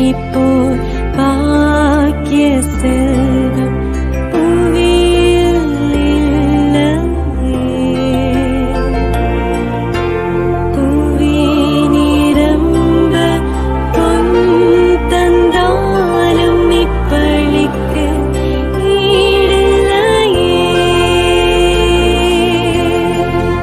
போல் பாக்கிய செல்வம் புவியில் இல்லையே. புவி நிரம்ப பொன் தந்தாலும் இப்பளிக்கு ஈடில்லையே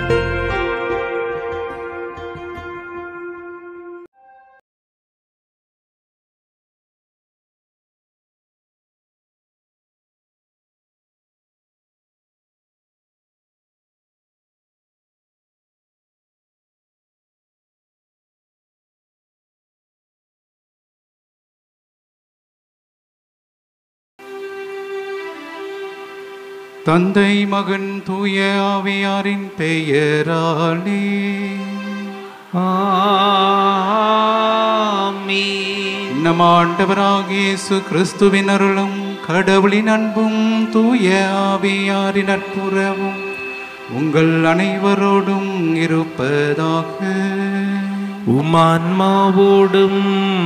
தந்தை மகன் தூய ஆவியாரின் பெயராலே ஆமென். நம் ஆண்டவராகிய இயேசு கிறிஸ்துவின் அருளும் கடவுளின் அன்பும் தூய ஆவியாரின் நட்புறவும் உங்கள் அனைவரோடும் இருப்பதாக உமான்மாவோடும்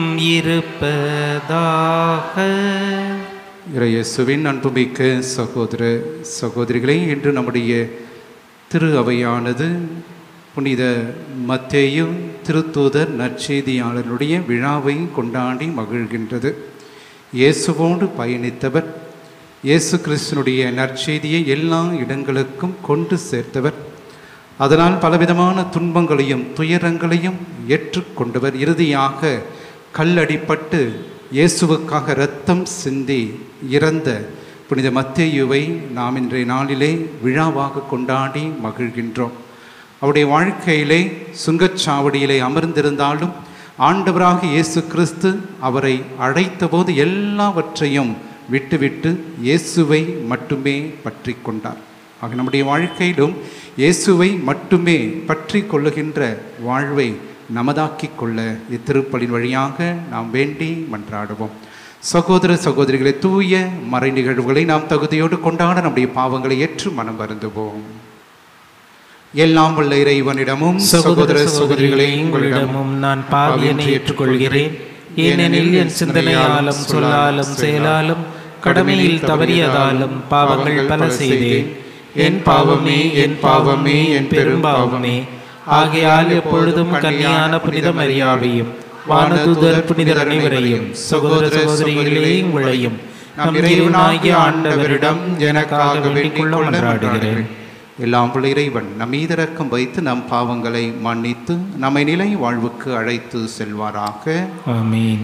இருப்பதாக இறையேசுவின் அன்புமிக்க சகோதர சகோதரிகளே இன்று நம்முடைய திரு அவையானது புனித மத்தேயு திருத்தூதர் நற்செய்தியாளருடைய விழாவை கொண்டாடி மகிழ்கின்றது இயேசுவோடு பயணித்தவர் இயேசு கிறிஸ்தனுடைய நற்செய்தியை எல்லா இடங்களுக்கும் கொண்டு சேர்த்தவர் அதனால் பலவிதமான துன்பங்களையும் துயரங்களையும் ஏற்றுக்கொண்டவர் இறுதியாக கல்லடிப்பட்டு இயேசுவுக்காக இரத்தம் சிந்தி இறந்த புனித மத்தேயுவை நாம் இன்றைய நாளிலே விழாவாக கொண்டாடி மகிழ்கின்றோம் அவருடைய வாழ்க்கையிலே சுங்கச்சாவடியிலே அமர்ந்திருந்தாலும் ஆண்டவராக இயேசு கிறிஸ்து அவரை அழைத்தபோது எல்லாவற்றையும் விட்டுவிட்டு இயேசுவை மட்டுமே பற்றி கொண்டார் ஆக நம்முடைய வாழ்க்கையிலும் இயேசுவை மட்டுமே பற்றி கொள்ளுகின்ற வாழ்வை நமதாக்கிக் கொள்ள இத்திருப்பலின் வழியாக நாம் வேண்டி மன்றாடுவோம் சகோதர சகோதரிகளை தூய மறை நிகழ்வுகளை நாம் தகுதியோடு கொண்டாட நம்முடைய பாவங்களை ஏற்று மனம் வருந்துவோம் எல்லாம் உள்ள இறைவனிடமும் சகோதர சகோதரிகளே உங்களிடமும் நான் பாவியனை ஏற்றுக்கொள்கிறேன் ஏனெனில் என் சிந்தனையாலும் சொல்லாலும் செயலாலும் கடமையில் தவறியதாலும் பாவங்கள் பல செய்தேன் என் பாவமே என் பாவமே என் பெரும் பாவமே ஆகையால் எப்பொழுதும் கன்னியான புனித மரியாவையும் வானதூதர் புனிதர் அனைவரையும் சகோதர சகோதரிகளே உங்களையும் நம் இறைவனாகிய ஆண்டவரிடம் எனக்காக வேண்டிக் கொள்ள மன்றாடுகிறேன் எல்லாம் உள்ள இறைவன் நம் மீதிறக்கம் வைத்து நம் பாவங்களை மன்னித்து நம்மை நிலை வாழ்வுக்கு அழைத்து செல்வாராக ஆமீன்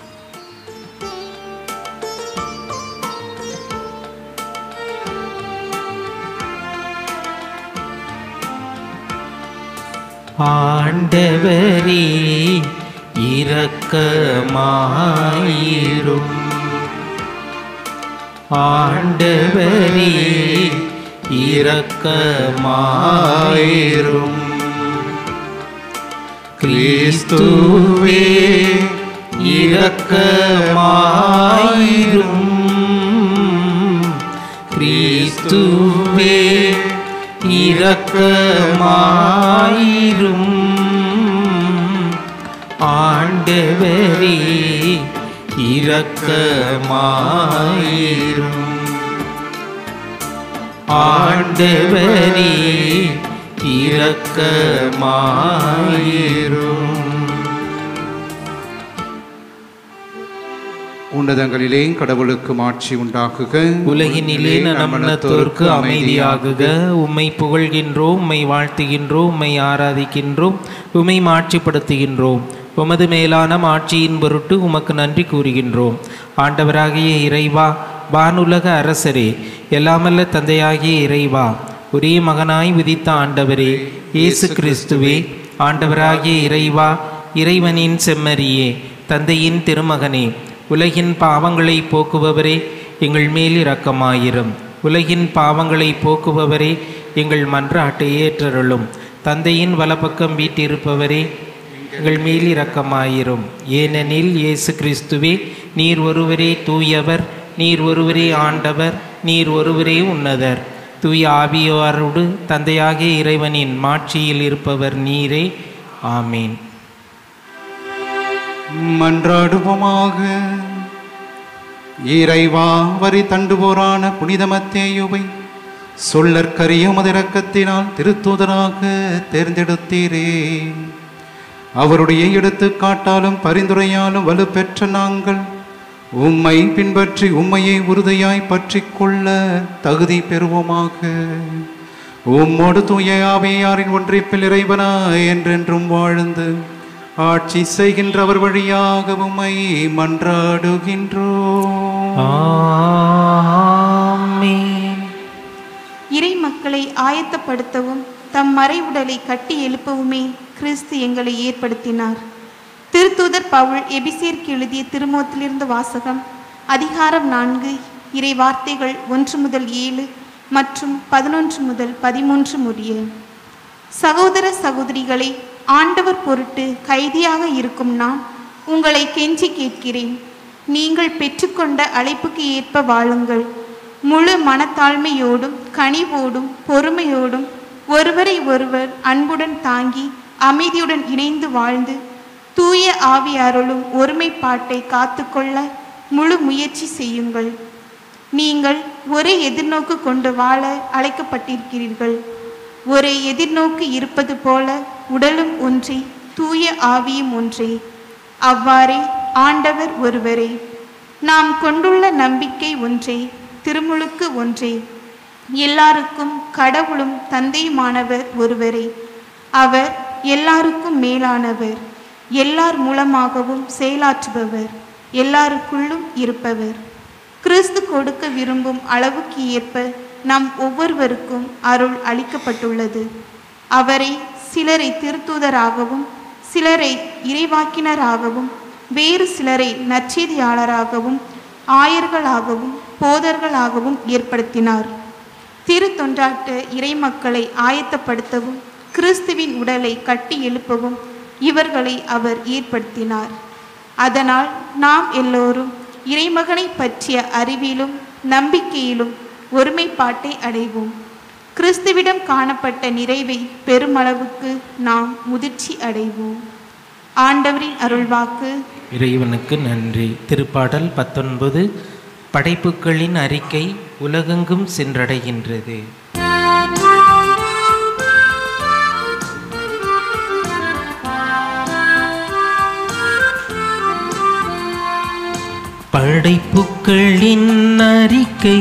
ஆண்டவரே இரக்கமாயிரும் ஆண்டவரே இரக்கமாயிரும் கிறிஸ்துவே இரக்கமாயிரும் கிறிஸ்துவே இரக்கமாயிரும் ஆண்டவரே இரக்கமாயிரும் ஆண்டவரே இரக்கமாயிரும் உன்னதங்களிலே கடவுளுக்கு மாட்சி உண்டாக்குக உலகினிலே நமனத்தோர்க்கு அமைதியாகுக உம்மை புகழ்கின்றோம் உம்மை வாழ்த்துகின்றோம் உம்மை ஆராதிக்கின்றோம் உம்மை மாட்சிப்படுத்துகின்றோம் உமது மேலான மாட்சியின் பொருட்டு உமக்கு நன்றி கூறுகின்றோம் ஆண்டவராகிய இறைவா வானுலக அரசரே எல்லாமல்ல தந்தையாகிய இறைவா ஒரே மகனாய் உதித்த ஆண்டவரே இயேசு கிறிஸ்துவே ஆண்டவராகிய இறைவா இறைவனின் செம்மறியே தந்தையின் திருமகனே உலகின் பாவங்களை போக்குபவரே எங்கள் மேல் இரக்கமாயிரும் உலகின் பாவங்களை போக்குபவரே எங்கள் மன்றாட்டை ஏற்றருளும் தந்தையின் வலப்பக்கம் வீட்டிருப்பவரே எங்கள் மேல் இரக்கமாயிரும் ஏனெனில் இயேசு கிறிஸ்துவே நீர் ஒருவரே தூயவர் நீர் ஒருவரே ஆண்டவர் நீர் ஒருவரே உன்னதர் தூய ஆவியோரோடு தந்தையாகிய இறைவனின் மாட்சியில் இருப்பவர் நீரே ஆமீன் மன்றாடுவோமாக இறைவா வரி தண்டுவோரான புனிதமத்தேயுவை சொல்லற்கரிய மதிரக்கத்தினால் திருத்தூதராக தேர்ந்தெடுத்தீரே அவருடைய எடுத்துக்காட்டாலும் பரிந்துரையாலும் வலுப்பெற்ற நாங்கள் உம்மை பின்பற்றி உம்மையை உறுதியாய் பற்றிக் கொள்ள தகுதி பெறுவோமாக உம்மோடு தூய ஆவியாரின் ஒன்றிப்பில் இறைவனா என்றென்றும் வாழ்ந்து ஆட்சி செய்கின்றவர் வழியாக உம்மை மன்றாடுகின்றோம் ஆமென் இறை மக்களை ஆயத்தப்படுத்தவும் தம் மறை உடலை கட்டி எழுப்பவுமே கிறிஸ்து எங்களை ஏற்படுத்தினார் திருத்தூதர் பவுல் எபிசேர்க்கு எழுதிய திருமோத்திலிருந்து வாசகம் அதிகாரம் நான்கு இறை வார்த்தைகள் ஒன்று முதல் ஏழு மற்றும் பதினொன்று முதல் பதிமூன்று முடிய சகோதர சகோதரிகளை ஆண்டவர் பொருட்டு கைதியாக இருக்கும் நான் உங்களை கெஞ்சி கேட்கிறேன் நீங்கள் பெற்றுக்கொண்ட அழைப்புக்கு ஏற்ப வாழுங்கள் முழு மனத்தாழ்மையோடும் கனிவோடும் பொறுமையோடும் ஒருவரை ஒருவர் அன்புடன் தாங்கி அமைதியுடன் இணைந்து வாழ்ந்து தூய ஆவியாருளும் ஒருமைப்பாட்டை காத்துக்கொள்ள முழு முயற்சி செய்யுங்கள் நீங்கள் ஒரே எதிர்நோக்கு கொண்டு வாழ அழைக்கப்பட்டிருக்கிறீர்கள் ஒரே எதிர்நோக்கு இருப்பது போல உடலும் ஒன்றே தூய ஆவியும் ஒன்றே அவ்வாறே ஆண்டவர் ஒருவரே நாம் கொண்டுள்ள நம்பிக்கை ஒன்றே திருமுழுக்கு ஒன்றே எல்லாருக்கும் கடவுளும் தந்தையுமானவர் ஒருவரே அவர் எல்லாருக்கும் மேலானவர் எல்லார் மூலமாகவும் செயலாற்றுபவர் எல்லாருக்குள்ளும் இருப்பவர் கிறிஸ்து கொடுக்க விரும்பும் அளவுக்கு ஏற்ப நம் ஒவ்வொருவருக்கும் அருள் அளிக்கப்பட்டுள்ளது அவரை சிலரை திருத்தூதராகவும் சிலரை இறைவாக்கினராகவும் வேறு சிலரை நற்செய்தியாளராகவும் ஆயர்களாகவும் போதர்களாகவும் ஏற்படுத்தினார் திரு தொண்டாட்ட இறைமக்களை ஆயத்தப்படுத்தவும் கிறிஸ்துவின் உடலை கட்டி எழுப்பவும் இவர்களை அவர் ஏற்படுத்தினார் அதனால் நாம் எல்லோரும் இறைமகனை பற்றிய அறிவிலும் நம்பிக்கையிலும் ஒருமைப்பாட்டை அடைவோம் கிறிஸ்துவிடம் காணப்பட்ட நிறைவை பெருமளவுக்கு நாம் முதிர்ச்சி அடைவோம் ஆண்டவரின் அருள்வாக்கு இறைவனுக்கு நன்றி திருப்பாடல் பத்தொன்பது படைப்புகளின் அறிக்கை உலகெங்கும் சென்றடைகின்றது படைப்புகளின் அறிக்கை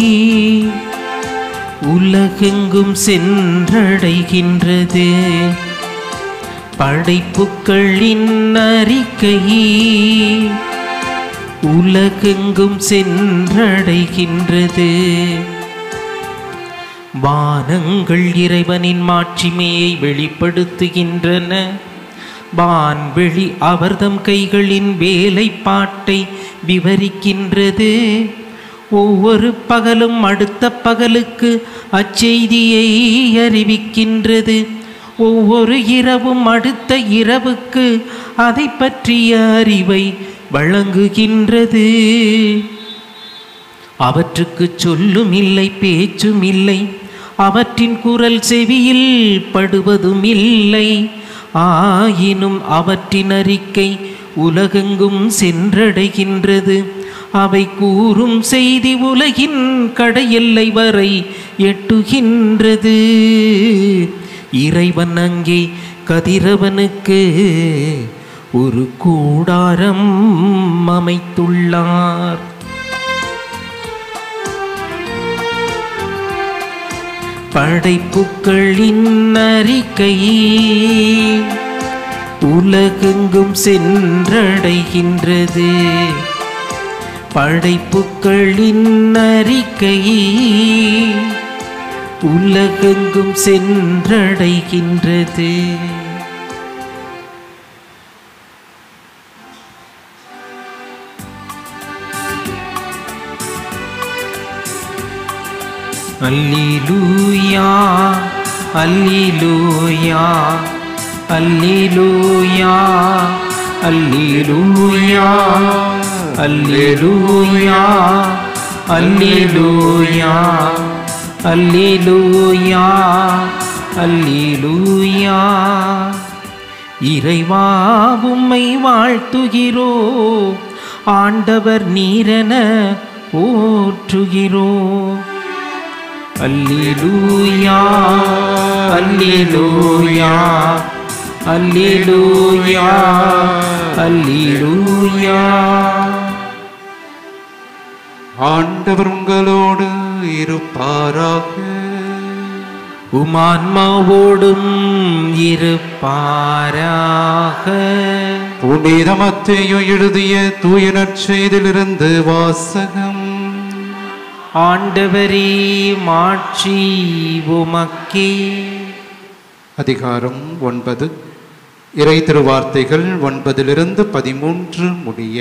உலகெங்கும் சென்றடைகின்றது படைப்புகளின் அறிக்கை உலகெங்கும் சென்றடைகின்றது வானங்கள் இறைவனின் மாட்சிமையை வெளிப்படுத்துகின்றன வான்வெளி அவர்தம் கைகளின் வேலைப்பாட்டை விவரிக்கின்றது ஒவ்வொரு பகலும் அடுத்த பகலுக்கு அச்செய்தியை அறிவிக்கின்றது ஒவ்வொரு இரவும் அடுத்த இரவுக்கு அதை பற்றிய அறிவை வழங்குகின்றது அவற்றுக்கு சொல்லும் இல்லை பேச்சும் இல்லை அவற்றின் குரல் செவியில் படுவதும் இல்லை ஆயினும் அவற்றின் அறிக்கை உலகெங்கும் சென்றடைகின்றது அவை கூறும் செய்தி உலகின் கடையெல்லை வரை எட்டுகின்றது இறைவன் அங்கே கதிரவனுக்கு ஒரு கூடாரம் அமைத்துள்ளார் படைப்புகளின் அறிக்கை உலகெங்கும் சென்றடைகின்றது படைப்புகளின் அறிக்கை உலகெங்கும் சென்றடைகின்றது அல்லேலூயா அல்லேலூயா அல்லேலூயா அல்லேலூயா அல்லேலூயா அல்லேலூயா அல்லேலூயா அல்லேலூயா இறைவா உம்மை வாழ்த்துகிறோ ஆண்டவர் நீரென போற்றுகிறோ அல்லேலூயா அல்லேலூயா அல்லேலூயா அல்லேலூயா ஆண்டவர் உங்களோடு இருப்பாராக உமான்மாவோடும் இருப்பாராக புனித மத்தேயு எழுதிய தூய நற்செய்திலிருந்து வாசகம் ஆண்டவரே மாட்சி உமக்கே அதிகாரம் ஒன்பது இறை திருவார்த்தைகள் ஒன்பதிலிருந்து பதிமூன்று முடிய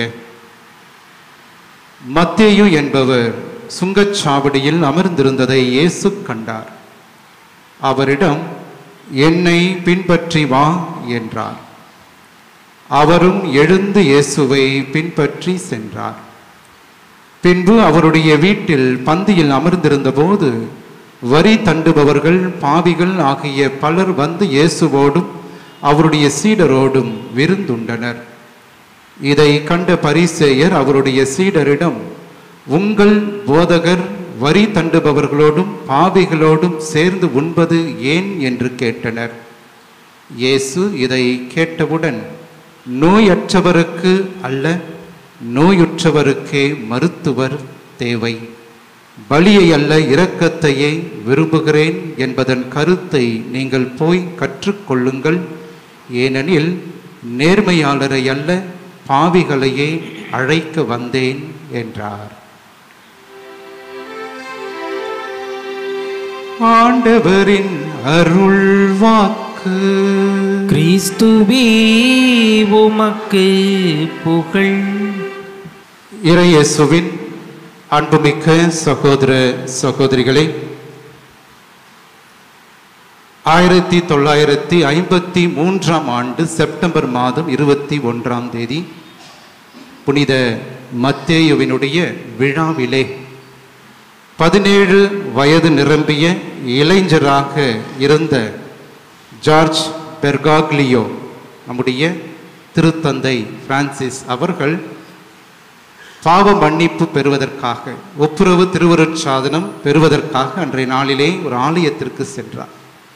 மத்தேயு என்பவர் சுங்கச்சாவடியில் அமர்ந்திருந்ததை இயேசு கண்டார் அவரிடம் என்னை பின்பற்றி வா என்றார் அவரும் எழுந்து இயேசுவை பின்பற்றி சென்றார் பின்பு அவருடைய வீட்டில் பந்தியில் அமர்ந்திருந்தபோது வரி தண்டுபவர்கள் பாவிகள் ஆகிய பலர் வந்து இயேசுவோடும் அவருடைய சீடரோடும் விருந்துண்டனர் இதை கண்ட பரிசேயர் அவருடைய சீடரிடம் உங்கள் போதகர் வரி தண்டுபவர்களோடும் பாவிகளோடும் சேர்ந்து உண்பது ஏன் என்று கேட்டனர் இயேசு இதை கேட்டவுடன் நோயற்றவருக்கு அல்ல நோயுற்றவருக்கே மருத்துவர் தேவை பலியை அல்ல இரக்கத்தையே விரும்புகிறேன் என்பதன் கருத்தை நீங்கள் போய் கற்றுக்கொள்ளுங்கள் ஏனெனில் நேர்மையாளரை அல்ல பாவிகளையே அழைக்க வந்தேன் என்றார் ஆண்டவரின் அருள் வாக்கு கிறிஸ்துவே உமக்கு புகழ் இறையேசுவின் அன்புமிக்க சகோதர சகோதரிகளே ஆயிரத்தி தொள்ளாயிரத்தி ஐம்பத்தி மூன்றாம் ஆண்டு செப்டம்பர் மாதம் இருபத்தி ஒன்றாம் தேதி புனித மத்தேயுவினுடைய விழாவிலே பதினேழு வயது நிரம்பிய இளைஞராக இருந்த ஜார்ஜ் பெர்காக்லியோ நம்முடைய திருத்தந்தை பிரான்சிஸ் அவர்கள் பாவ மன்னிப்பு பெறுவதற்காக ஒப்புரவு திருவருட்சாதனம் பெறுவதற்காக அன்றைய நாளிலே ஒரு ஆலயத்திற்கு சென்றார்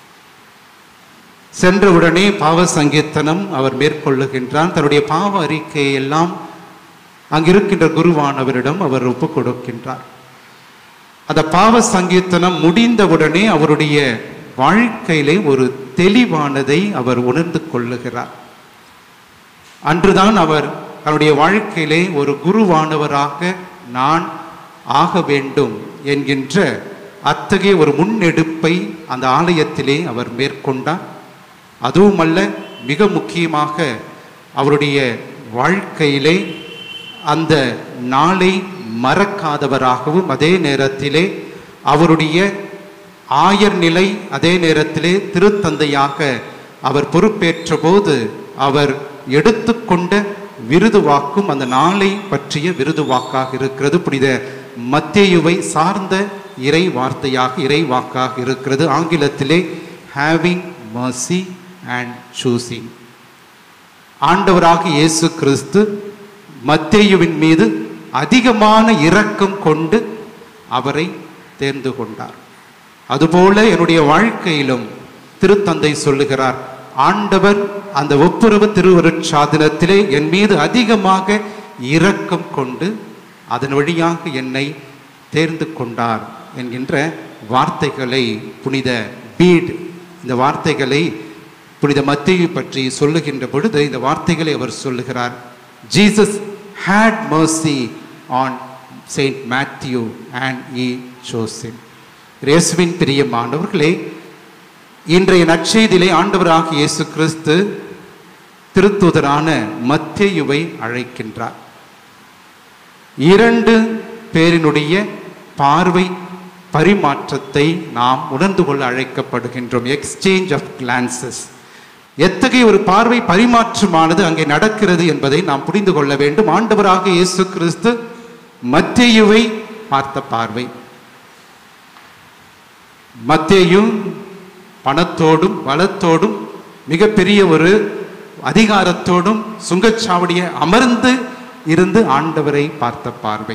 சென்றவுடனே பாவ சங்கீர்த்தனம் அவர் மேற்கொள்ளுகின்றார் தன்னுடைய பாவ அறிக்கையை எல்லாம் அங்கிருக்கின்ற குருவானவரிடம் அவர் ஒப்புக் கொடுக்கின்றார் அந்த பாவ சங்கீர்த்தனம் முடிந்தவுடனே அவருடைய வாழ்க்கையிலே ஒரு தெளிவானதை அவர் உணர்ந்து கொள்ளுகிறார் அன்றுதான் அவர் தன்னுடைய வாழ்க்கையிலே ஒரு குருவானவராக நான் ஆக வேண்டும் என்கின்ற அத்தகைய ஒரு முன்னெடுப்பை அந்த ஆலயத்திலே அவர் மேற்கொண்டார் அதுவுமல்ல மிக முக்கியமாக அவருடைய வாழ்க்கையிலே அந்த நாளை மறக்காதவராகவும் அதே நேரத்திலே அவருடைய ஆயர் நிலை அதே நேரத்திலே திருத்தந்தையாக அவர் பொறுப்பேற்ற போது அவர் எடுத்துக்கொண்ட விருது வாக்கும் அந்த நாளை பற்றிய விருது வாக்காக இருக்கிறது புனித மத்தேயுவை சார்ந்த இறை வார்த்தையாக இறை வாக்காக இருக்கிறது ஆங்கிலத்திலே ஹேவிங் மர்சி அண்ட் சூசிங் ஆண்டவராக இயேசு கிறிஸ்து மத்தேயுவின் மீது அதிகமான இரக்கம் கொண்டு அவரை தேர்ந்து கொண்டார் அதுபோல என்னுடைய வாழ்க்கையிலும் திருத்தந்தை சொல்லுகிறார் ஆண்டவர் அந்த ஒப்புரவு திருவருட்சாதனத்திலே என் மீது அதிகமாக இரக்கம் கொண்டு அதன் வழியாக என்னை தேர்ந்து கொண்டார் என்கின்ற வார்த்தைகளை புனித பீட் இந்த வார்த்தைகளை புனித மத்தியை பற்றி சொல்லுகின்ற பொழுது இந்த வார்த்தைகளை அவர் சொல்லுகிறார் Jesus had mercy on saint Matthew and இ ஜோசன் இயேசுவின் பிரியமானவர்களே இன்றைய நற்செய்தியிலே ஆண்டவராக இயேசு கிறிஸ்து திருத்துதரான மத்தேயுவை அழைக்கின்றார் இரண்டு பேரினுடைய பார்வை பரிமாற்றத்தை நாம் உணர்ந்து கொள்ள அழைக்கப்படுகின்றோம் எக்ஸ்சேஞ்ச் ஆஃப் கிளான்சஸ் எத்தகைய ஒரு பார்வை பரிமாற்றமானது அங்கே நடக்கிறது என்பதை நாம் புரிந்து கொள்ள வேண்டும் ஆண்டவராக இயேசு கிறிஸ்து மத்தேயுவை பார்த்த பார்வை மத்தேயும் பணத்தோடும் பலத்தோடும் மிகப்பெரிய ஒரு அதிகாரத்தோடும் சுங்கச்சாவடியை அமர்ந்து இருந்து ஆண்டவரை பார்த்த பார்வை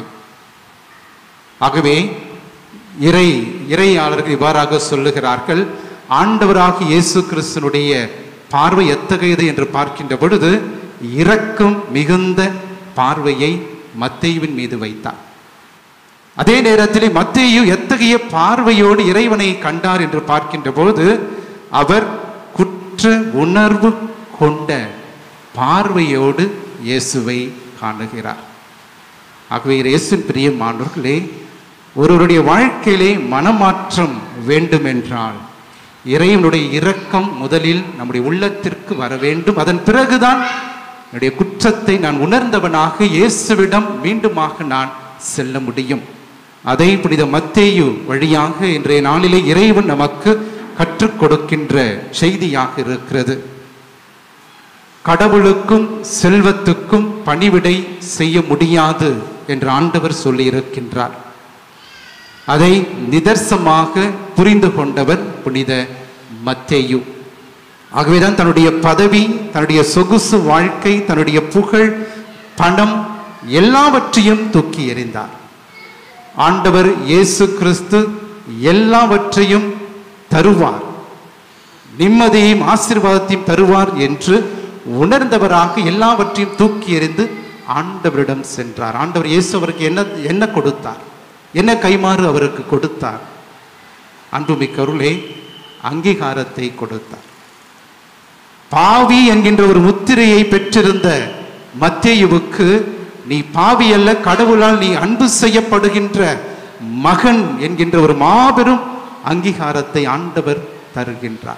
ஆகவே இறை இறையாளர்கள் இவ்வாறாக சொல்லுகிறார்கள் ஆண்டவராக இயேசு கிறிஸ்தனுடைய பார்வை எத்தகையது என்று பார்க்கின்ற பொழுது இரக்கம் மிகுந்த பார்வையை மத்தேயுவின் மீது வைத்தார் அதே நேரத்தில் மத்தேயு எத்தகைய பார்வையோடு இறைவனை கண்டார் என்று பார்க்கின்ற போது அவர் குற்ற உணர்வு கொண்ட பார்வையோடு இயேசுவை காணுகிறார் ஆகவே இயேசுவின் பிரியமானவர்களே ஒருவருடைய வாழ்க்கையிலே மனமாற்றம் வேண்டுமென்றால் இறைவனுடைய இரக்கம் முதலில் நம்முடைய உள்ளத்திற்கு வர வேண்டும் அதன் பிறகுதான் என்னுடைய குற்றத்தை நான் உணர்ந்தவனாக இயேசுவிடம் மீண்டுமாக நான் செல்ல முடியும் அதை புனித மத்தேயு வழியாக இன்றைய நாளிலே இறைவன் நமக்கு கற்றுக் கொடுக்கின்ற செய்தியாக இருக்கிறது கடவுளுக்கும் செல்வத்துக்கும் பணிவிடை செய்ய முடியாது என்று ஆண்டவர் சொல்லியிருக்கின்றார் அதை நிதர்சமாக புரிந்து கொண்டவர் புனித மத்தேயு ஆகவேதான் தன்னுடைய பதவி தன்னுடைய சொகுசு வாழ்க்கை தன்னுடைய புகழ் பணம் எல்லாவற்றையும் தூக்கி எறிந்தார் ஆண்டவர் இயேசு கிறிஸ்து எல்லாவற்றையும் தருவார் நிம்மதியையும் ஆசீர்வாதத்தையும் தருவார் என்று உணர்ந்தவராக எல்லாவற்றையும் தூக்கி எறிந்து ஆண்டவரிடம் சென்றார் ஆண்டவர் இயேசு அவருக்கு என்ன என்ன கொடுத்தார் என்ன கைமாறு அவருக்கு கொடுத்தார் அன்புமிக்கருளே அங்கீகாரத்தை கொடுத்தார் பாவி என்கின்ற ஒரு முத்திரையை பெற்றிருந்த மத்தேயுவுக்கு நீ பாவி அல்ல கடவுளால் நீ அன்பு செய்யப்படுகின்ற மகன் என்கின்ற ஒரு மாபெரும் அங்கீகாரத்தை ஆண்டவர் தருகின்றார்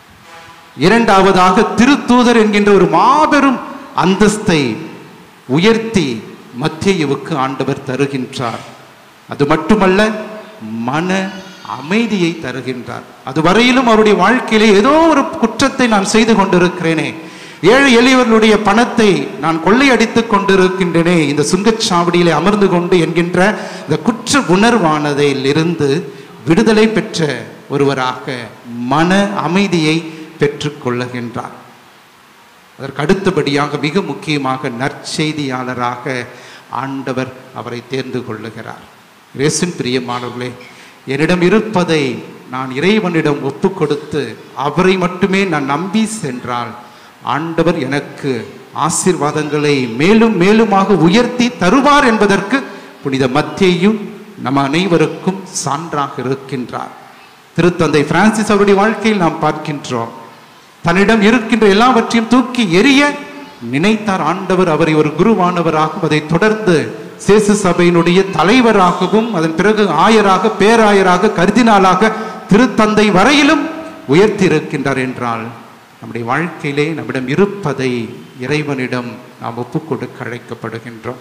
இரண்டாவதாக திருத்தூதர் என்கின்ற ஒரு மாபெரும் அந்தஸ்தை உயர்த்தி மத்தேயுவுக்கு ஆண்டவர் தருகின்றார் அது மட்டுமல்ல மன அமைதியை தருகின்றார் அதுவரையிலும் அவருடைய வாழ்க்கையிலே ஏதோ ஒரு குற்றத்தை நான் செய்து கொண்டிருக்கிறேனே ஏழை எளியவர்களுடைய பணத்தை நான் கொள்ளையடித்துக் கொண்டிருக்கின்றனே இந்த சுங்கச்சாவடியிலே அமர்ந்து கொண்டு என்கின்ற இந்த குற்ற உணர்வானதிலிருந்து விடுதலை பெற்ற ஒருவராக மன அமைதியை பெற்றுக்கொள்ளுகின்றார் அதற்கு அடுத்தபடியாக மிக முக்கியமாக நற்செய்தியாளராக ஆண்டவர் அவரை தேர்ந்து கொள்ளுகிறார் இயேசுவின் பிரியமானவர்களே என்னிடம் இருப்பதை நான் இறைவனிடம் ஒப்பு கொடுத்து அவரை மட்டுமே நான் நம்பி சென்றால் ஆண்டவர் எனக்கு ஆசீர்வாதங்களை மேலும் மேலுமாக உயர்த்தி தருவார் என்பதற்கு புனித மத்தேயும் நம் அனைவருக்கும் சான்றாக இருக்கின்றார் திருத்தந்தை பிரான்சிஸ் அவருடைய வாழ்க்கையில் நாம் பார்க்கின்றோம் தன்னிடம் இருக்கின்ற எல்லாவற்றையும் தூக்கி எறிய நினைத்தார் ஆண்டவர் அவரை ஒரு குருவானவராகவும் அதை தொடர்ந்து சேசு சபையினுடைய தலைவராகவும் அதன் பிறகு ஆயராக பேராயராக கருதினாலாக திருத்தந்தை வரையிலும் உயர்த்தி இருக்கின்றார் என்றால் நம்முடைய வாழ்க்கையிலே நம்மிடம் இருப்பதை இறைவனிடம் நாம் ஒப்புக் கொடுக்க அழைக்கப்படுகின்றோம்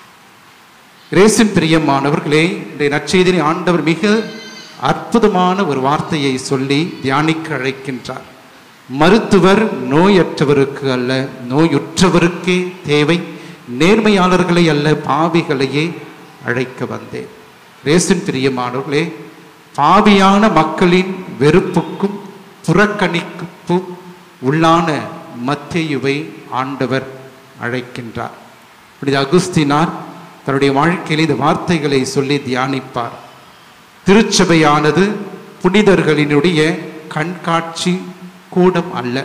ரேசின் பிரியமானவர்களே இந்த நற்செய்தியை ஆண்டவர் மிக அற்புதமான ஒரு வார்த்தையை சொல்லி தியானிக்க அழைக்கின்றார் மருத்துவர் நோயற்றவருக்கு அல்ல நோயுற்றவருக்கே தேவை நேர்மையாளர்களை அல்ல பாவிகளையே அழைக்க வந்தேன் ரேசின் பிரியமானவர்களே பாவியான மக்களின் வெறுப்புக்கும் புறக்கணிப்பும் உள்ளான மத்தேயுவை ஆண்டவர் அழைக்கின்றார் புனித அகுஸ்தினார் தன்னுடைய வாழ்க்கையில் இந்த வார்த்தைகளை சொல்லி தியானிப்பார் திருச்சபையானது புனிதர்களினுடைய கண்காட்சி கூடம் அல்ல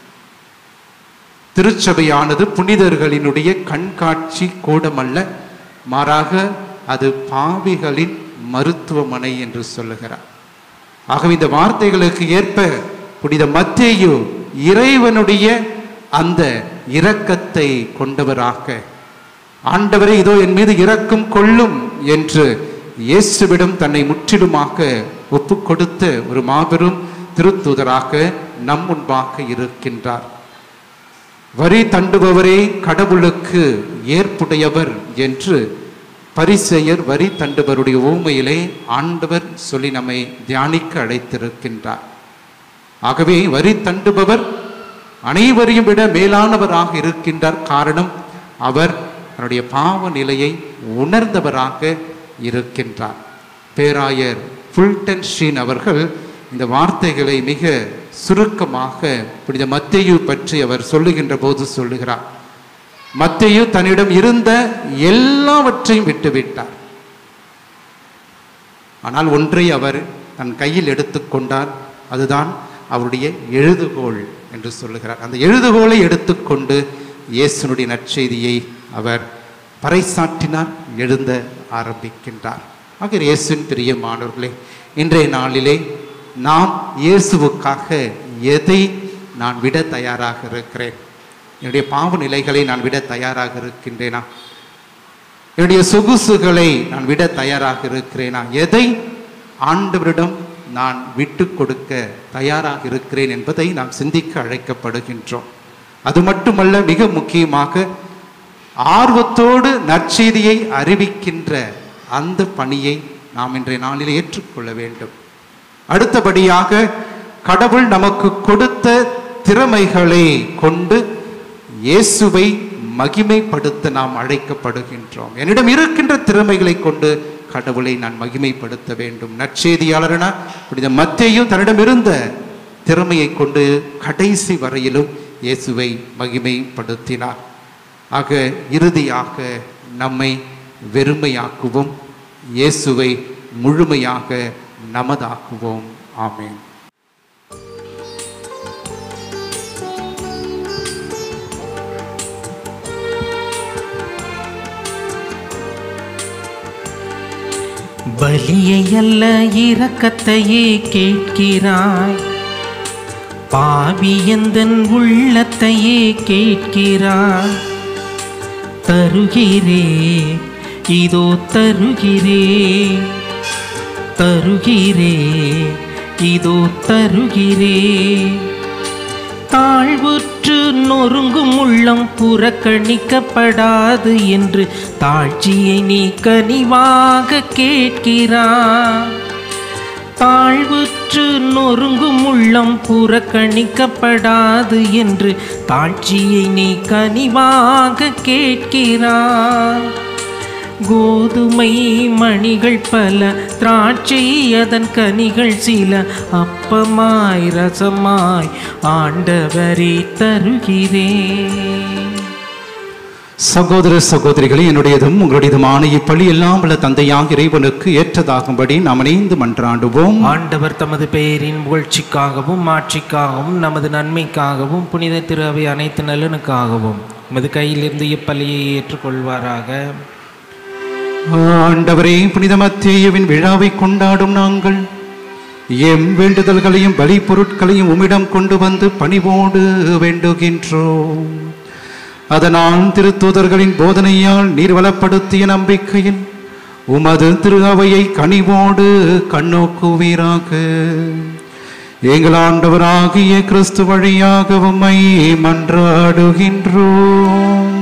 திருச்சபையானது புனிதர்களினுடைய கண்காட்சி கூடம் அல்ல மாறாக அது பாவிகளின் மருத்துவமனை என்று சொல்லுகிறார் ஆகவே இந்த வார்த்தைகளுக்கு ஏற்ப புனித மத்தேயு இறைவனுடைய அந்த இரக்கத்தை கொண்டவராக ஆண்டவரே இதோ என் மீது இரக்கம் கொள்ளும் என்று இயேசுவிடம் தன்னை முற்றிலுமாக ஒப்பு கொடுத்த ஒரு மாபெரும் திருத்தூதராக நம் முன்பாக இருக்கின்றார் வரி தண்டுபவரே கடவுளுக்கு ஏற்புடையவர் என்று பரிசெயர் வரி தண்டுபவருடைய ஊமையிலே ஆண்டவர் சொல்லி நம்மை தியானிக்க அழைத்திருக்கின்றார் ஆகவே வரி தண்டுபவர் அனைவரையும் விட மேலானவராக இருக்கின்றார் காரணம் அவர் தன்னுடைய பாவ நிலையை உணர்ந்தவராக இருக்கின்றார் பேராயர் ஃபுல்டன் ஷீன் அவர்கள் இந்த வார்த்தைகளை மிக சுருக்கமாக புனித மத்தேயு பற்றி அவர் சொல்லுகின்ற போது சொல்லுகிறார் மத்தேயு தன்னிடம் இருந்த எல்லாவற்றையும் விட்டுவிட்டார் ஆனால் ஒன்றை அவர் தன் கையில் எடுத்துக்கொண்டார் அதுதான் அவருடைய எழுதுகோள் என்று சொல்லுகிறார் அந்த எழுதுகோலை எடுத்துக்கொண்டு இயேசுனுடைய நற்செய்தியை அவர் பறைசாற்றினார் எழுத ஆரம்பிக்கின்றார் ஆக இயேசுவின் பிரியமானவர்களே இன்றைய நாளிலே நாம் இயேசுவுக்காக எதை நான் விட தயாராக இருக்கிறேன் என்னுடைய பாவ நிலைகளை நான் விட தயாராக இருக்கின்றேனா என்னுடைய சொகுசுகளை நான் விட தயாராக இருக்கிறேனா எதை ஆண்டவரிடம் நான் விட்டு கொடுக்க தயாராக இருக்கிறேன் என்பதை நாம் சிந்திக்க அழைக்கப்படுகின்றோம் அது மட்டுமல்ல மிக முக்கியமாக ஆர்வத்தோடு நற்செய்தியை அறிவிக்கின்ற அந்த பணியை நாம் இன்றைய நாளில் ஏற்றுக்கொள்ள வேண்டும் அடுத்தபடியாக கடவுள் நமக்கு கொடுத்த திறமைகளை கொண்டு இயேசுவை மகிமைப்படுத்த நாம் அழைக்கப்படுகின்றோம் என்னிடம் இருக்கின்ற திறமைகளை கொண்டு கடவுளை நான் மகிமைப்படுத்த வேண்டும் நற்செய்தியாளர்னா புனித மத்தேயும் தன்னிடம் இருந்த திறமையை கொண்டு கடைசி வரையிலும் இயேசுவை மகிமைப்படுத்தினார் ஆக இறுதியாக நம்மை வெறுமையாக்குவோம் இயேசுவை முழுமையாக நமதாக்குவோம் ஆமென் பலியை அல்ல இரக்கத்தையே கேட்கிறாய் பாவி எந்தன் உள்ளத்தையே கேட்கிறாய் தருகிறே இதோ தருகிறே தருகிறே இதோ தருகிறே தாழ்வுற்று நொறுங்கும் உள்ளம் புறக்கணிக்கப்படாது என்று தாழ்ச்சியை நீ கனிவாக கேட்கிறாய் தாழ்வுற்று நொறுங்கும் உள்ளம் புறக்கணிக்கப்படாது என்று தாழ்ச்சியை நீ கனிவாக கேட்கிறாய் கோதுமை மணிகள் பல திராட்சை அதன் கனிகள் சில அப்பமாய் ரசமாய் ஆண்டவரே தருகிறேன் சகோதர சகோதரிகளே என்னுடையதும் உங்களுடையதுமான இப்பள்ளி எல்லாம் உள்ள தந்தையாக இறைவனுக்கு ஏற்றதாகும்படி நாம் இணைந்து மன்றாடுவோம் ஆண்டவர் தமது பெயரின் புகழ்ச்சிக்காகவும் மாட்சிக்காகவும் நமது நன்மைக்காகவும் புனித திரு அவை அனைத்து நலனுக்காகவும் உமது கையிலிருந்து இப்பலியை ஏற்றுக்கொள்வாராக ஆண்டவரே புனித மத்தேயுவின் விழாவை கொண்டாடும் நாங்கள் எம் வேண்டுதல்களையும் பலி பொருட்களையும் உம்மிடம் கொண்டு வந்து பணிவோடு வேண்டுகின்றோம் அதனால் திருத்தூதர்களின் போதனையால் நீர் வளப்படுத்திய நம்பிக்கையில் உமது திரு அவையை கனிவோடு கண்ணோக்குவீராக எங்கள் ஆண்டவராகிய கிறிஸ்து வழியாக உம்மை மன்றாடுகின்றோம்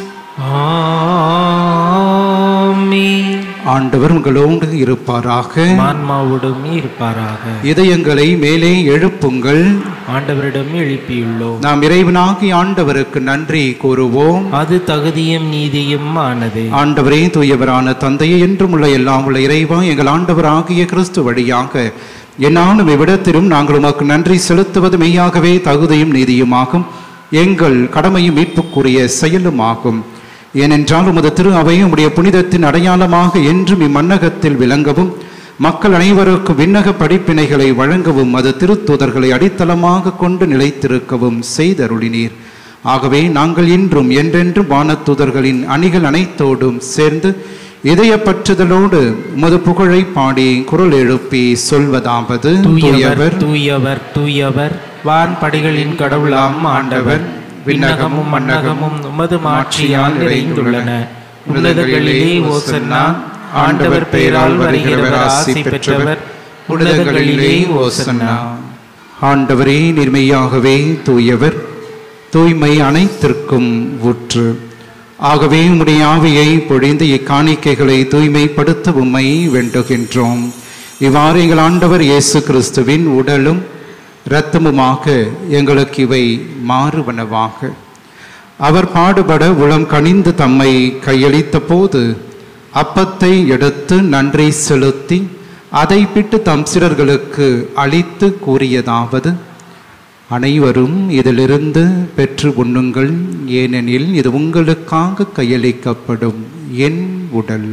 ஆமென். ஆண்டவர் உங்களோடு இருப்பாராக ஆன்மாவோடும் இருப்பாராக இதயங்களை மேலே எழுப்புங்கள் ஆண்டவரிடம் எழுப்பியுள்ளோம் நாம் இறைவனாகி ஆண்டவருக்கு நன்றி கூறுவோம் அது தகுதியும் நீதியும் ஆனது ஆண்டவரே தூயவரான தந்தையே என்றும் உள்ள எல்லாம் உள்ள இறைவா எங்கள் ஆண்டவராகிய கிறிஸ்து வழியாக என்னாலும் இவ்விடத்திலும் நாங்கள் உமக்கு நன்றி செலுத்துவது மெய்யாகவே தகுதியும் நீதியுமாகும் எங்கள் கடமையும் மீட்புக்குரிய செயலுமாகும் ஏனென்றால் உமது திரு அவை உம்முடைய புனிதத்தின் அடையாளமாக என்றும் இம்மன்னகத்தில் விளங்கவும் மக்கள் அனைவருக்கும் விண்ணக படிப்பினைகளை வழங்கவும் அது திருத்தூதர்களை அடித்தளமாக கொண்டு நிலைத்திருக்கவும் செய்தருளினீர் ஆகவே நாங்கள் இன்றும் என்றென்றும் வானத்தூதர்களின் அணிகள் அனைத்தோடும் சேர்ந்து இதயப்பற்றுதலோடு உமது புகழை பாடி குரல் எழுப்பி சொல்வதாவது தூயவர் தூயவர் தூயவர் வான்படிகளின் கடவுளாம் ஆண்டவர் விண்ணகமும் மன்னகமும் உமது மாட்சியால் நிறைந்துள்ளன உன்னதங்களிலே ஓசன்னா ஆண்டவர் பெயரால் வருகிறவர் ஆசி பெற்றவர் உன்னதங்களிலே ஓசன்னா ஆண்டவரே நிர்மையாகவே தூயவர் தூய்மை அனைத்திற்கும் ஊற்று ஆகவே உம்முடைய ஆவியை பொழிந்து இக்காணிக்கைகளை தூய்மைப்படுத்த உம்மை வேண்டுகின்றோம் இவ்வாறு எங்கள் ஆண்டவர் இயேசு கிறிஸ்துவின் உடலும் இரத்தமுமாக எங்களுக்கு இவை மாறுவனவாக அவர் பாடுபட உளம் கனிந்து தம்மை கையளித்த போது அப்பத்தை எடுத்து நன்றி செலுத்தி அதை பிட்டு தம் சிறர்களுக்கு அளித்து கூறியதாவது அனைவரும் இதிலிருந்து பெற்று உண்ணுங்கள் ஏனெனில் இது உங்களுக்காக கையளிக்கப்படும் என் உடல்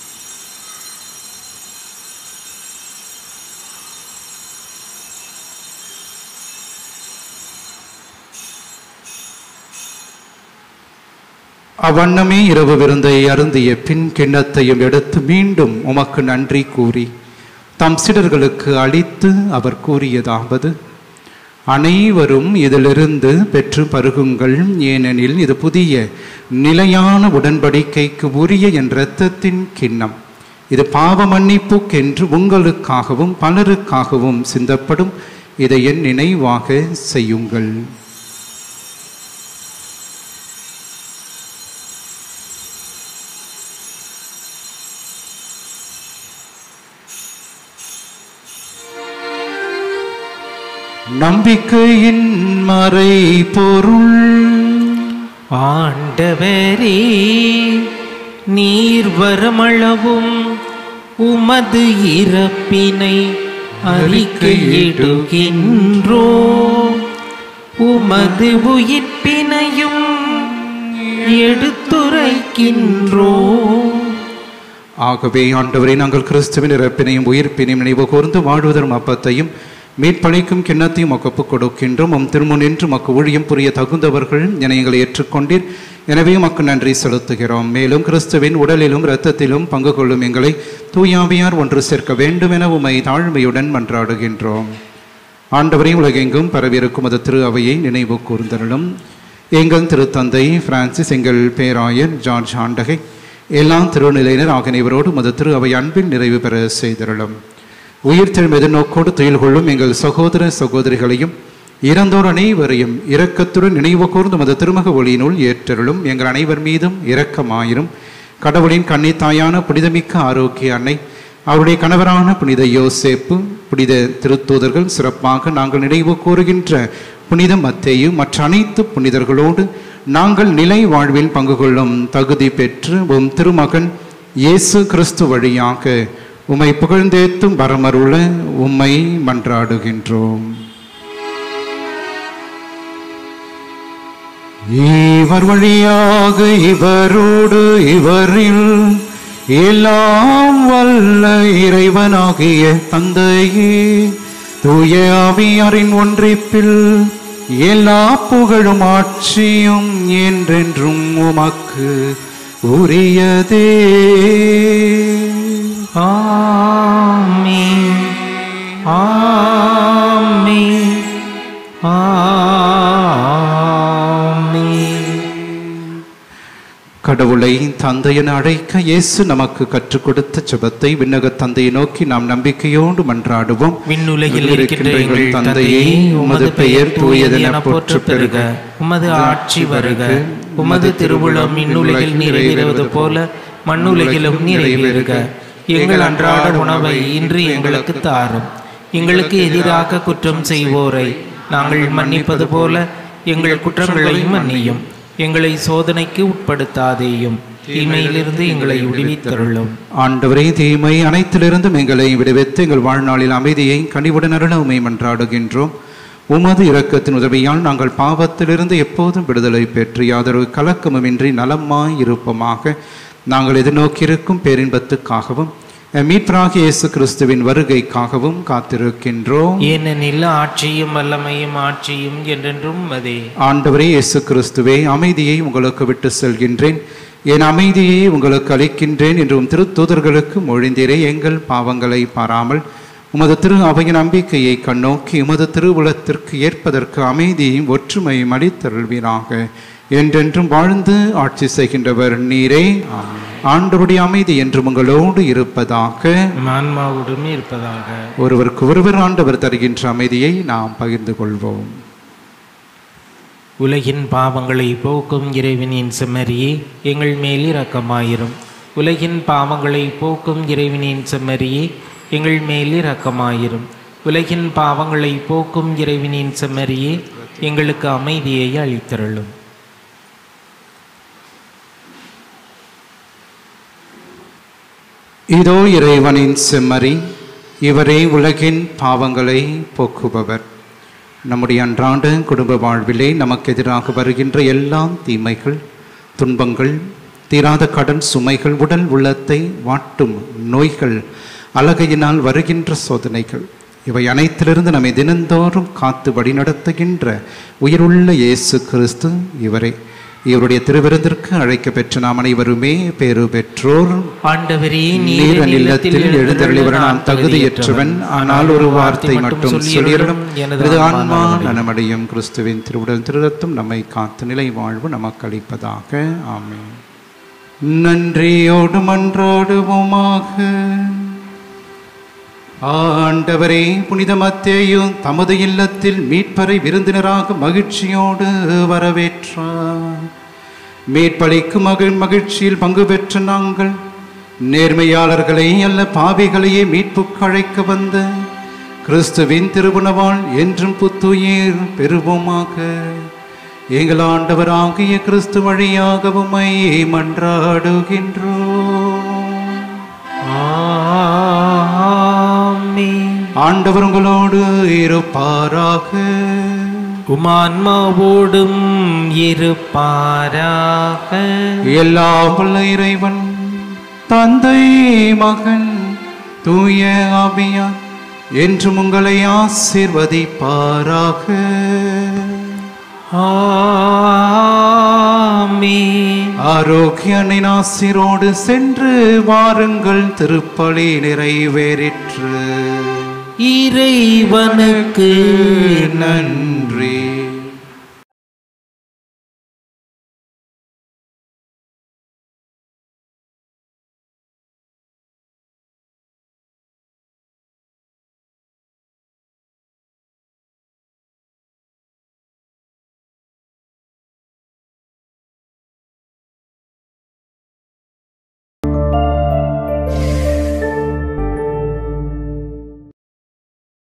அவ்வண்ணமே இரவு விருந்தை அருந்திய பின் கிண்ணத்தையும் எடுத்து மீண்டும் உமக்கு நன்றி கூறி தம் சிடர்களுக்கு அளித்து அவர் கூறியதாவது அனைவரும் இதிலிருந்து பெற்று பருகுங்கள் ஏனெனில் இது புதிய நிலையான உடன்படிக்கைக்கு உரிய என் இரத்தத்தின் கிண்ணம் இது பாவ மன்னிப்புக்கென்று உங்களுக்காகவும் பலருக்காகவும் சிந்தப்படும் இதை என் நினைவாக செய்யுங்கள் நம்பிக்கையின் மறை பொருள் ஆண்டவரே நீர் வரமளவும் உமது இறப்பினை அறிக்கையிடுகின்றோ உமது உயிர்ப்பினையும் எடுத்துரைக்கின்றோ ஆகவே ஆண்டவரே நாங்கள் கிறிஸ்துவின் இறப்பினையும் உயிர்ப்பினையும் நினைவு கூர்ந்து வாழ்வதரும் அப்பத்தையும் மீட்பளிக்கும் கிண்ணத்தையும் ஒப்புக் கொடுக்கின்றோம் உம் திருமுன் என்று மக்கு ஊழியம் புரிய தகுந்தவர்கள் என எங்களை ஏற்றுக்கொண்டீர் எனவே மக்கு நன்றி செலுத்துகிறோம் மேலும் கிறிஸ்துவின் உடலிலும் இரத்தத்திலும் பங்கு கொள்ளும் எங்களை தூயாவியார் ஒன்று சேர்க்க வேண்டும் என உமை தாழ்மையுடன் மன்றாடுகின்றோம் ஆண்டவரை உலகெங்கும் பரவியிருக்கும் அது திரு அவையை நினைவு கூர்ந்தருளும் எங்கள் திருத்தந்தை பிரான்சிஸ் எங்கள் பேராயர் ஜார்ஜ் ஆண்டகை எல்லா திருநிலையினர் ஆகிய இவரோடு மது திரு அவை அன்பில் நிறைவு பெற செய்தருளும் உயிர்த்தெழும் எதிர்நோக்கோடு துயில் கொள்ளும் எங்கள் சகோதர சகோதரிகளையும் இறந்தோர் அனைவரையும் இரக்கத்துடன் நினைவு கூர்ந்து மது திருமக ஒளியினுள் ஏற்றருளும் எங்கள் அனைவர் மீதும் இரக்கமாயிரும் கடவுளின் கன்னித்தாயான புனிதமிக்க ஆரோக்கிய அன்னை அவருடைய கணவரான புனித யோசேப்பு புனித திருத்தூதர்கள் சிறப்பாக நாங்கள் நினைவு கூறுகின்ற புனித மத்தேயு மற்ற அனைத்து புனிதர்களோடு நாங்கள் நிலை வாழ்வில் பங்கு கொள்ளும் தகுதி பெற்று உம் திருமகன் இயேசு கிறிஸ்து வழியாக உம்மை புகழ்ந்தேத்தும் வரமருள உம்மை மன்றாடுகின்றோம் இவர் வழியாக இவரோடு இவரில் எல்லாம் வல்ல இறைவனாகிய தந்தையே தூய ஆவியாரின் ஒன்றிப்பில் எல்லா புகழும் ஆட்சியும் என்றென்றும் உமக்கு உரியதே ஆமென் ஆமென் ஆமென் கடவுளை தந்தையென அழைக்க இயேசு நமக்கு கற்றுக் கொடுத்த ஜெபத்தை விண்ணக தந்தையை நோக்கி நாம் நம்பிக்கையோடு மன்றாடுவோம் விண்ணுலகில் இருக்கின்ற எங்கள் தந்தையே உமது பெயர் தூயது என போற்று பெறுக உமது ஆட்சி வருக உமது திருவுளம் விண்ணுலகில் நிறைவேறுவது போல மண்ணுலகிலும் நிறைவேறுக எங்கள் அன்றாட உணவை இன்று எங்களுக்கு தாரும் எங்களுக்கு எதிராக குற்றம் செய்வோரை நாங்கள் மன்னிப்பது போல எங்கள் குற்றங்களை மன்னியும் எங்களை சோதனைக்கு உட்படுத்தாதேயும் தீமையிலிருந்து எங்களை விடுவித்தருளும் ஆண்டவரே தீமை அனைத்திலிருந்தும் எங்களை விடுவித்து எங்கள் வாழ்நாளில் அமைதியை கனிவுடன் அருள உமை மன்றாடுகின்றோம் உமது இரக்கத்தின் உதவியால் நாங்கள் பாவத்திலிருந்து எப்போதும் விடுதலை பெற்று யாதொரு கலக்கமுமின்றி நலமாய் இருப்போமாக நாங்கள் எதிர்நோக்கியிருக்கும் பேரின்பத்துக்காகவும் எம் மீட்பராகிய இயேசு கிறிஸ்துவின் வருகைக்காகவும் காத்திருக்கின்றோம் ஏனெனில் ஆட்சியும் வல்லமையும் ஆட்சியும் என்றென்றும் அதே ஆண்டவரே இயேசு கிறிஸ்துவே அமைதியை உங்களுக்கு விட்டு செல்கின்றேன் என் அமைதியை உங்களுக்கு அளிக்கின்றேன் என்றும் திருத்தூதர்களுக்கு மொழிந்தீரே எங்கள் பாவங்களை பாராமல் உமது திரு அவையின் நம்பிக்கையை கண்ணோக்கி உமது திருவுலத்திற்கு ஏற்பதற்கு அமைதியும் ஒற்றுமையும் அளித்தருள்வீராக என்றென்றும் வாழ்ந்து ஆட்சி செய்கின்றவர் நீரே ஆண்டவருடைய அமைதி என்றும் உங்களோடு இருப்பதாக ஆன்மாவுடன் இருப்பதாக ஒருவருக்கு ஒருவர் ஆண்டவர் தருகின்ற அமைதியை நாம் பகிர்ந்து கொள்வோம் உலகின் பாவங்களை போக்கும் இறைவனின் செம்மறியே எங்கள் மேல் இரக்கமாயிரும் உலகின் பாவங்களை போக்கும் இறைவனின் செம்மறியே எங்கள் மேல் இரக்கமாயிரும் உலகின் பாவங்களை போக்கும் இறைவனின் செம்மறியே எங்களுக்கு அமைதியை அளித்தருளும் இதோ இறைவனின் செம்மறி இவரே உலகின் பாவங்களை போக்குபவர் நம்முடைய அன்றாட குடும்ப வாழ்விலே நமக்கு எதிராக வருகின்ற எல்லா தீமைகள் துன்பங்கள் தீராத கடன் சுமைகள் உடல் உள்ளத்தை வாட்டும் நோய்கள் அழகையினால் வருகின்ற சோதனைகள் இவை அனைத்திலிருந்து நம்மை தினந்தோறும் காத்து வழிநடத்துகின்ற உயிருள்ள இயேசு கிறிஸ்து இவரே இவருடைய திருவிருந்திற்கு அழைக்க பெற்ற நாம் அனைவருமே பேறு பெற்றோர் ஆண்டவரே நீர் என் இல்லத்தில் எழுந்தருளி வர நான் தகுதியற்றவன் ஆனால் ஒரு வார்த்தை மட்டும் சொல்லிடணும் எனது ஆன்மா நனமடையும் கிறிஸ்துவின் திருவுடல் திருரத்தும் நம்மை காத்து நிலை வாழ்வு நமக்கு அளிப்பதாக ஆமென் நன்றியோடு மன்றாடுவோமாக ஆண்டவரே புனித மத்தேயும் தமது இல்லத்தில் மீட்பரை விருந்தினராக மகிழ்ச்சியோடு வரவேற்றார் மீட்பளிக்கும் மகிழ் மகிழ்ச்சியில் பங்கு பெற்ற நாங்கள் நேர்மையாளர்களை அல்ல பாவிகளையே மீட்புக்கு அழைக்க வந்த கிறிஸ்துவின் திருவுணவால் என்றும் புத்துயிர் பெறுவோமாக எங்கள் ஆண்டவராகிய கிறிஸ்து வழியாக உம்மை மன்றாடுகின்றோம் ஆமென். ஆண்டவர் உங்களோடு இருப்பாராக உமான்மாவோடும் இருப்பாராக எல்லாம் வல்ல இறைவன் தந்தை மகன் தூய ஆவியார் என்றும் உங்களை ஆசீர்வதிப்பாராக ஆமென். ஆரோக்கியனின் ஆசிரோடு சென்று வாருங்கள் திருப்பலி நிறைவேறிற்று இறைவனுக்கு நன்றி